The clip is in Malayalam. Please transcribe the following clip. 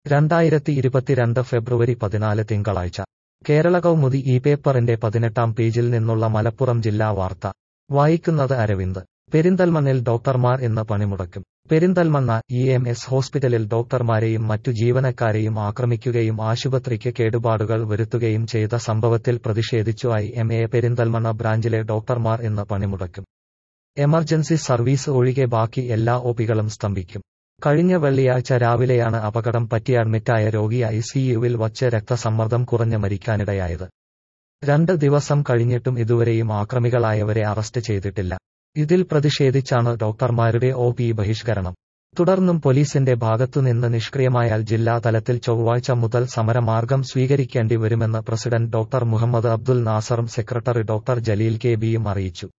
രണ്ടായിരത്തി ഇരുപത്തിരണ്ട് ഫെബ്രുവരി പതിനാല് തിങ്കളാഴ്ച കേരള കൗമുദി ഈ പേപ്പറിന്റെ പതിനെട്ടാം പേജിൽ നിന്നുള്ള മലപ്പുറം ജില്ലാ വാർത്ത വായിക്കുന്നത് അരവിന്ദ് പെരിന്തൽമണ്ണിൽ ഡോക്ടർമാർ ഇന്ന് പണിമുടക്കും പെരിന്തൽമണ്ണ ഇ എം എസ് ഹോസ്പിറ്റലിൽ ഡോക്ടർമാരെയും മറ്റു ജീവനക്കാരെയും ആക്രമിക്കുകയും ആശുപത്രിക്ക് കേടുപാടുകൾ വരുത്തുകയും ചെയ്ത സംഭവത്തിൽ പ്രതിഷേധിച്ചു ഐ എം എ പെരിന്തൽമണ്ണ ബ്രാഞ്ചിലെ ഡോക്ടർമാർ ഇന്ന് പണിമുടക്കും എമർജൻസി സർവീസ് ഒഴികെ ബാക്കി എല്ലാ ഒപികളും സ്തംഭിക്കും കഴിഞ്ഞ വെള്ളിയാഴ്ച രാവിലെയാണ് അപകടം പറ്റി അഡ്മിറ്റായ രോഗി ഐ സിയുവിൽ വച്ച് രക്തസമ്മർദ്ദം കുറഞ്ഞ് മരിക്കാനിടയായത് രണ്ട് ദിവസം കഴിഞ്ഞിട്ടും ഇതുവരെയും ആക്രമികളായവരെ അറസ്റ്റ് ചെയ്തിട്ടില്ല ഇതിൽ പ്രതിഷേധിച്ചാണ് ഡോക്ടർമാരുടെ ഒ പി ബഹിഷ്കരണം തുടർന്നും പോലീസിന്റെ ഭാഗത്തുനിന്ന് നിഷ്ക്രിയമായാൽ ജില്ലാ തലത്തിൽ ചൊവ്വാഴ്ച മുതൽ സമരമാർഗം സ്വീകരിക്കേണ്ടി വരുമെന്ന് പ്രസിഡന്റ് ഡോക്ടർ മുഹമ്മദ് അബ്ദുൽ നാസറും സെക്രട്ടറി ഡോക്ടർ ജലീൽ കെ ബിയും അറിയിച്ചു